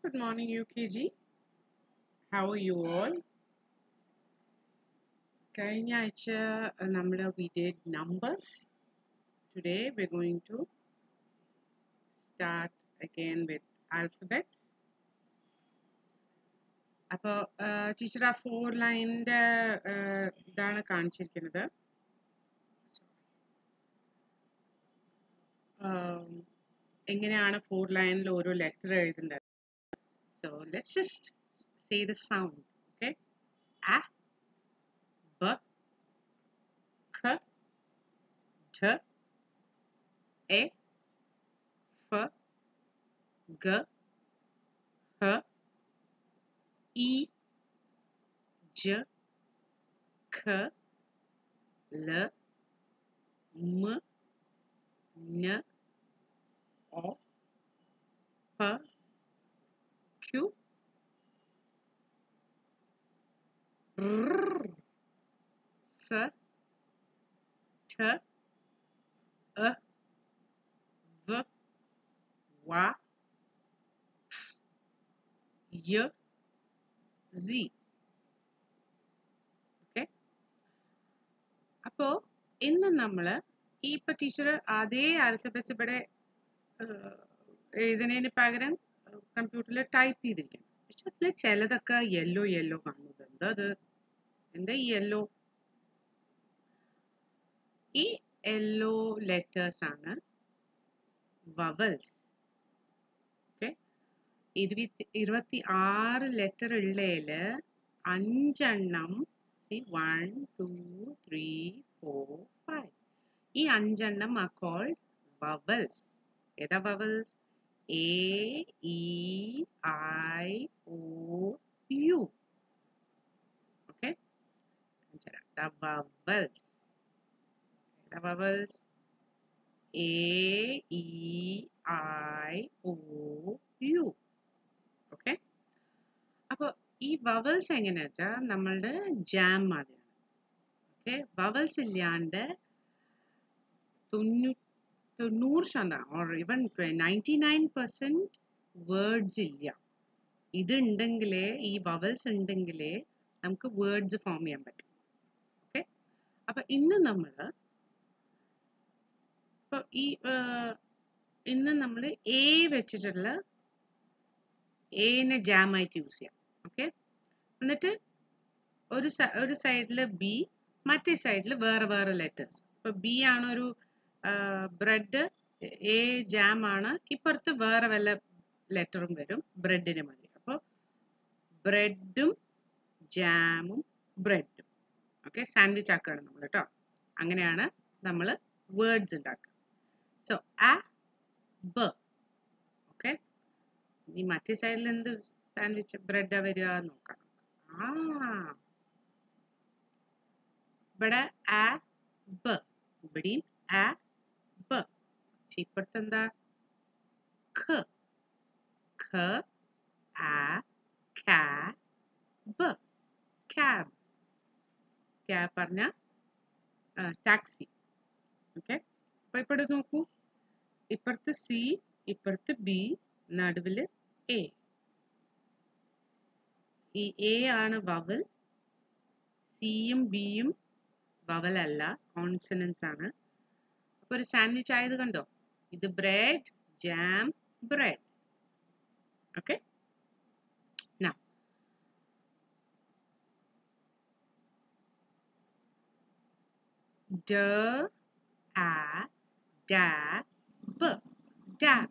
Good morning, UKG. How are you all? കഴിഞ്ഞ ആഴ്ച നമ്മൾ we did numbers today we going to start again with alphabets അപ്പോൾ teacher ആ four ലൈനിൻ്റെ ഇതാണ് കാണിച്ചിരിക്കുന്നത് Um, എങ്ങനെയാണ് ഫോർ ലൈനിൽ ഓരോ ലെറ്റർ എഴുതേണ്ടത് so let's just say the sound okay ആ ബ ഖ ഠ എ ഫ ഗ ഹ ഇ ജ ഖ ല മ ന o p q r s t e v w x y z okay അപ്പോൾ ഇന്ന് നമ്മൾ ഈ ഇപ്പൊ ടീച്ചർ അതേ ആൽഫബറ്റ്സ് ഇവിടെ എഴുതുന്നതിന് പകരം കമ്പ്യൂട്ടറിൽ ടൈപ്പ് ചെയ്തിരിക്കണം പക്ഷെ അതിൽ ചിലതൊക്കെ യെല്ലോ യെല്ലോ കാണുന്നത് എന്താ അത് എന്താ ഈ യെല്ലോ ഈ യെല്ലോ ലെറ്റേഴ്സ് ആണ് വവൽസ് ഓക്കെ ഇരുപത്തി ഇരുപത്തി ആറ് ലെറ്റർ ഉള്ളതിൽ അഞ്ചെണ്ണം one two three four five ഈ അഞ്ചെണ്ണം ആ കോൾഡ് വവൽസ് ഏതാ vowels A E I O U okay the vowels the vowels a e i o u okay അപ്പോൾ ഈ വവൽസ് എങ്ങനെയാ വെച്ചാൽ നമ്മളുടെ ജാം മാതിരിയാണ് ഓക്കെ വവൽസ് ഇല്ലാണ്ട് തൊണ്ണൂ തൊണ്ണൂറ് ശതമാനം ഓർ ഇവൻ നയൻറ്റി നയൻ പെർസെൻറ്റ് വേർഡ്സ് ഇല്ല ഇതുണ്ടെങ്കിലേ ഈ വവൽസ് ഉണ്ടെങ്കിലേ നമുക്ക് വേർഡ്സ് ഫോം ചെയ്യാൻ പറ്റും ഓക്കെ അപ്പം ഇന്ന് നമ്മൾ ഇപ്പോൾ ഈ ഇന്ന് നമ്മൾ എ വെച്ചിട്ടുള്ള എനെ ജാമായിട്ട് യൂസ് ചെയ്യാം ഓക്കെ എന്നിട്ട് ഒരു ഒരു സൈഡിൽ ബി മറ്റേ സൈഡിൽ വേറെ വേറെ ലെറ്റേഴ്സ് ഇപ്പോൾ ബി ആണ് ഒരു ബ്രെഡ് എ ജാം ആണ് ഇപ്പുറത്ത് വേറെ വല്ല ലെറ്ററും വരും ബ്രെഡിന് മതി അപ്പോൾ ബ്രെഡും ജാമും ബ്രെഡും ഓക്കെ സാൻഡ്വിച്ച് ആക്കുകയാണ് നമ്മൾ കേട്ടോ അങ്ങനെയാണ് നമ്മൾ വേർഡ്സ് ഉണ്ടാക്കുക സോ ആ ബ ഓക്കെ ഇനി മറ്റേ സൈഡിൽ എന്ത് സാൻഡ്വിച്ച് ബ്രെഡാ വരിക നോക്കാം ആ ഇവിടെ ആ ബ ഇവിടെയും ആ ബ പക്ഷെ ഇപ്പുറത്തെ എന്താ ഖ ഖ ആ ഖ ബ ക്യാബ് ക്യാബ് പറഞ്ഞ ടാക്സി ഓക്കെ അപ്പൊ ഇപ്പടെ നോക്കൂ ഇപ്പുറത്ത് സി ഇപ്പുറത്ത് ബി നടുവില് എ ഈ എ ആണ് വവൽ സിയും ബിയും വവൽ അല്ല കോൺസണൻസ് ആണ് അപ്പൊ ഒരു സാൻഡ്വിച്ച് ആയത് കണ്ടോ ഇത് bread jam bread okay d a dab dab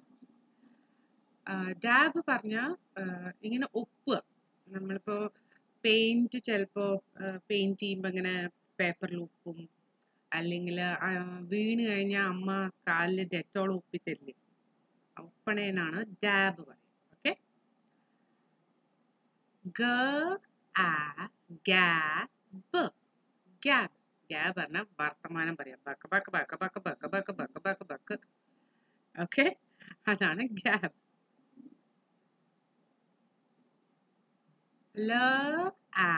dab പറഞ്ഞ ഇങ്ങനെ ഒപ്പുക നമ്മളിപ്പോൾ പെയിൻറ്റ് ചിലപ്പോൾ പെയിൻറ്റ് ചെയ്യുമ്പോൾ ഇങ്ങനെ പേപ്പറിൽ ഉപ്പും അല്ലെങ്കിൽ വീണ് കഴിഞ്ഞാൽ അമ്മ കാലിൽ ഡെറ്റോൾ ഉപ്പി തരില്ലേ ഒപ്പണേനാണ് ഡാബ് പറയുന്നത് ഓക്കെ ഗ ആ ഗാബ് ഗ്യാബ് ഗ്യാബ് പറഞ്ഞാൽ വർത്തമാനം പറയാം buck buck buck buck buck buck buck buck buck okay അതാണ് ഗ്യാബ് ല ആ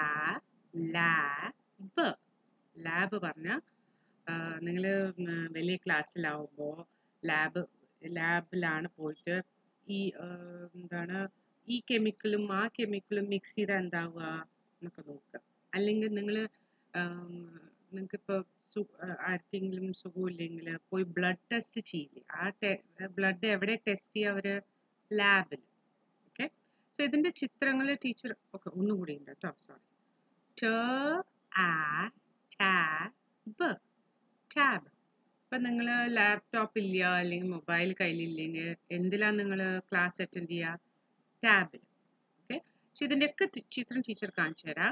ലാബ് ലാബ് പറഞ്ഞ നിങ്ങൾ വലിയ ക്ലാസ്സിലാവുമ്പോൾ ലാബ് ലാബിലാണ് പോയിട്ട് ഈ എന്താണ് ഈ കെമിക്കലും ആ കെമിക്കലും മിക്സ് ചെയ്താൽ എന്താവുക എന്നൊക്കെ നോക്കുക അല്ലെങ്കിൽ നിങ്ങൾ നിങ്ങൾക്ക് ഇപ്പോൾ ആർക്കെങ്കിലും സുഖമില്ലെങ്കിൽ പോയി ബ്ലഡ് ടെസ്റ്റ് ചെയ്യില്ലേ ആ ബ്ലഡ് എവിടെ ടെസ്റ്റ് ചെയ്യുക അവർ ലാബിൽ ഓക്കെ സോ ഇതിൻ്റെ ചിത്രങ്ങൾ ടീച്ചർ ഓക്കെ ഒന്നുകൂടി ഉണ്ട് കേട്ടോ സോറി ട ആ ടാബ് ടാബ് ഇപ്പം നിങ്ങൾ ലാപ്ടോപ്പ് ഇല്ല അല്ലെങ്കിൽ മൊബൈൽ കയ്യിലില്ലെങ്കിൽ എന്തിലാണ് നിങ്ങൾ ക്ലാസ് അറ്റൻഡ് ചെയ്യുക ടാബിൽ ഓക്കെ പക്ഷെ ഇതിൻ്റെയൊക്കെ ചിത്രം ടീച്ചർ കാണിച്ചു തരാം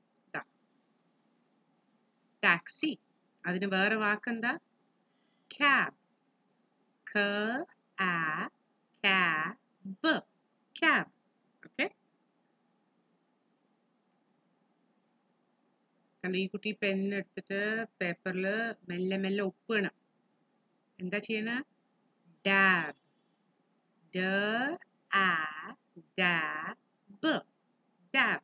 ടാക്സി അതിന് വേറെ വാക്കെന്താ ക്യാബ് ക ആ ക്യാബ് ക്യാബ് ഓക്കെ കണ്ട ഈ കുട്ടി പെൻ എടുത്തിട്ട് പേപ്പറിൽ മെല്ലെ മെല്ലെ ഒപ്പിടണം എന്താ ചെയ്യണ ഡാബ് ഡ ആ dab dab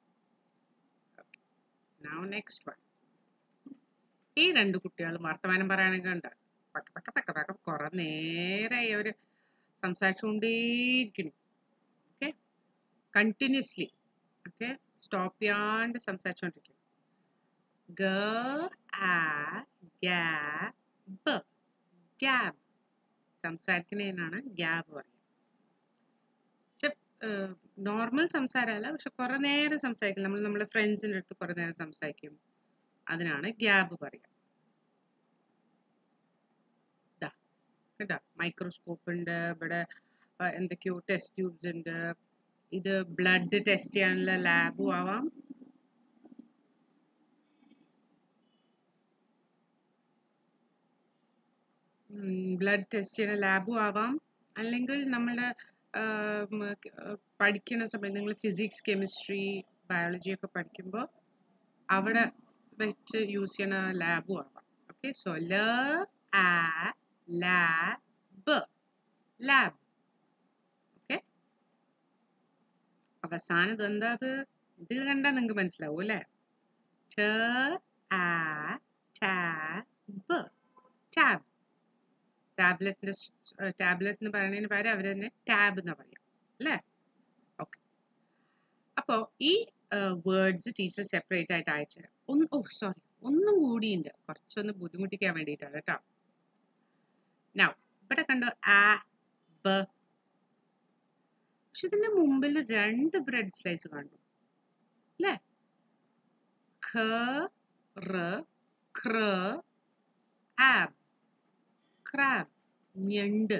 now next one ഈ രണ്ട് കുട്ടികൾ വർത്തമാനം പറയാനൊക്കെ ഉണ്ട് പക്ക പക്ക പക്ക പക്ക കുറെ നേരമായി അവർ സംസാരിച്ചുകൊണ്ടേയിരിക്കുന്നു ഓക്കെ കണ്ടിന്യൂസ്ലി ഓക്കെ സ്റ്റോപ്പ് ചെയ്യാണ്ട് സംസാരിച്ചുകൊണ്ടിരിക്കും ഗ ആ ഗ്യാബ് ഗ്യാബ് സംസാരിക്കുന്നതിനാണ് ഗ്യാബ് പറയുക പക്ഷെ നോർമൽ സംസാരമല്ല പക്ഷെ കുറെ നേരം സംസാരിക്കും നമ്മൾ നമ്മളെ ഫ്രണ്ട്സിൻ്റെ അടുത്ത് കുറെ നേരം സംസാരിക്കും അതിനാണ് ഗ്യാബ് പറയുക കേട്ടോ മൈക്രോസ്കോപ്പ് ഉണ്ട് ഇവിടെ എന്തൊക്കെയോ ടെസ്റ്റ് ട്യൂബ്സ് ഉണ്ട് ഇത് ബ്ലഡ് ടെസ്റ്റ് ചെയ്യാനുള്ള ലാബും ആവാം ബ്ലഡ് ടെസ്റ്റ് ചെയ്യുന്ന ലാബും ആവാം അല്ലെങ്കിൽ നമ്മുടെ പഠിക്കുന്ന സമയത്ത് നിങ്ങൾ ഫിസിക്സ് കെമിസ്ട്രി ബയോളജി ഒക്കെ പഠിക്കുമ്പോൾ അവിടെ വെച്ച് യൂസ് ചെയ്യുന്ന ലാബും ആവാം ഓക്കെ സോ ല ആ ലാബ് ലാബ് ഓക്കെ അവസാനത് എന്താ അത് ഇത് കണ്ടാൽ നിങ്ങൾക്ക് മനസ്സിലാവും അല്ലേ ട ആ ടാബ് ടാബ് ടാബ്ലറ്റിന്റെ ടാബ്ലറ്റ് എന്ന് പറയുന്നതിന് പകരം അവർ തന്നെ ടാബ് എന്ന് പറയാം അല്ലേ ഓക്കെ അപ്പോൾ ഈ വേർഡ്സ് ടീച്ചർ സെപ്പറേറ്റ് ആയിട്ട് അയച്ചു തരാം ഒന്ന് ഓ സോറി ഒന്നും കൂടിയുണ്ട് കുറച്ചൊന്ന് ബുദ്ധിമുട്ടിക്കാൻ വേണ്ടിയിട്ടാണ് കേട്ടോ നൗ ഇവിടെ കണ്ടോ ആ ബ പക്ഷെ ഇതിന്റെ മുമ്പിൽ രണ്ട് ബ്രെഡ് സ്ലൈസ് കണ്ടു അല്ലേ ഖ റ ക്ര ആബ് ക്രാബ് ഞണ്ട്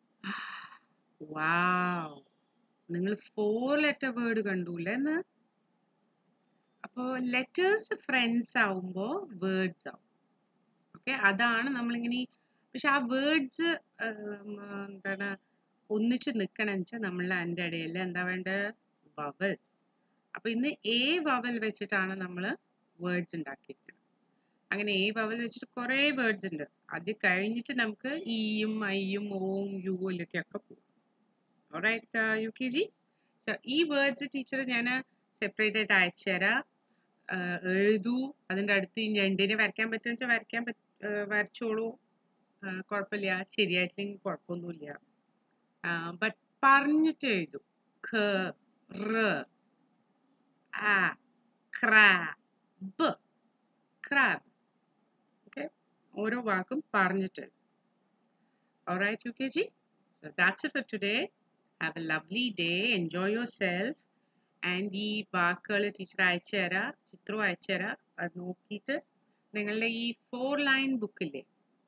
വാവ് നിങ്ങൾ ഫോർ ലെറ്റർ വേർഡ് കണ്ടൂല്ലേ എന്ന് അപ്പോൾ ലെറ്റേഴ്സ് ഫ്രണ്ട്സ് ആവുമ്പോൾ വേർഡ്സ് ആവും ഓക്കെ അതാണ് നമ്മളിങ്ങനെ പക്ഷെ ആ വേർഡ്സ് എന്താണ് ഒന്നിച്ച് നിൽക്കണം വെച്ചാൽ നമ്മൾ അതിൻ്റെ ഇടയിൽ എന്താ വേണ്ടത് വവൽസ് അപ്പോൾ ഇന്ന് എ വവൽ വെച്ചിട്ടാണ് നമ്മൾ വേർഡ്സ് ഉണ്ടാക്കിയിരിക്കുന്നത് അങ്ങനെ എ വവൽ വെച്ചിട്ട് കുറേ വേർഡ്സ് ഉണ്ട് അത് കഴിഞ്ഞിട്ട് നമുക്ക് ഇയും ഐയും ഓവും യുവിലൊക്കെ ഒക്കെ പോകും റൈറ്റ് യു കെ ജി ഈ വേർഡ്സ് ടീച്ചർ ഞാൻ സെപ്പറേറ്റ് ആയിട്ട് അയച്ചു തരാം എഴുതൂ അതിൻ്റെ അടുത്ത് ഈ ഞണ്ടിനെ വരയ്ക്കാൻ പറ്റുമെന്ന് വെച്ചാൽ വരയ്ക്കാൻ പറ്റ വരച്ചോളൂ കുഴപ്പമില്ല ശരിയായിട്ടില്ലെങ്കിൽ കുഴപ്പമൊന്നുമില്ല ബട്ട് പറഞ്ഞിട്ട് എഴുതൂ ഖ റ ആ ക്രാബ് ക്രാബ് ഓക്കെ ഓരോ വാക്കും പറഞ്ഞിട്ട് Alright, UKG? So that's it for today. Have a lovely day. Enjoy yourself. And ഈ വാക്കുകൾ ടീച്ചർ അയച്ചു തരാം ചിത്രവും അയച്ചു തരാം അത് നോക്കിയിട്ട് നിങ്ങളുടെ ഈ ഫോർ ലൈൻ ബുക്കില്ലേ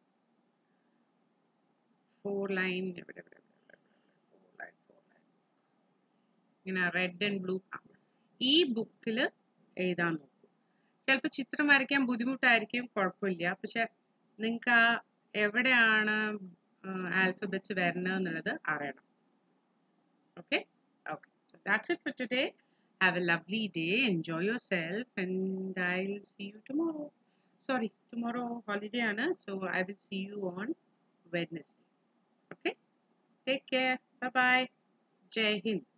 ഫോർ ലൈൻ എവിടെ എവിടെ ഫോർ ലൈൻ ഫോർ ലൈൻ ഇങ്ങനെ റെഡ് ആൻഡ് ബ്ലൂ ഈ ബുക്കിൽ എഴുതാൻ നോക്കും ചിലപ്പോൾ ചിത്രം വരയ്ക്കാൻ ബുദ്ധിമുട്ടായിരിക്കും കുഴപ്പമില്ല പക്ഷെ നിങ്ങൾക്ക് ആ എവിടെയാണ് ആൽഫബറ്റ്സ് വരുന്നത് എന്നുള്ളത് അറിയണം okay okay so that's it for today have a lovely day enjoy yourself and i'll see you tomorrow sorry tomorrow holiday anna so i will see you on wednesday okay take care bye bye jai hind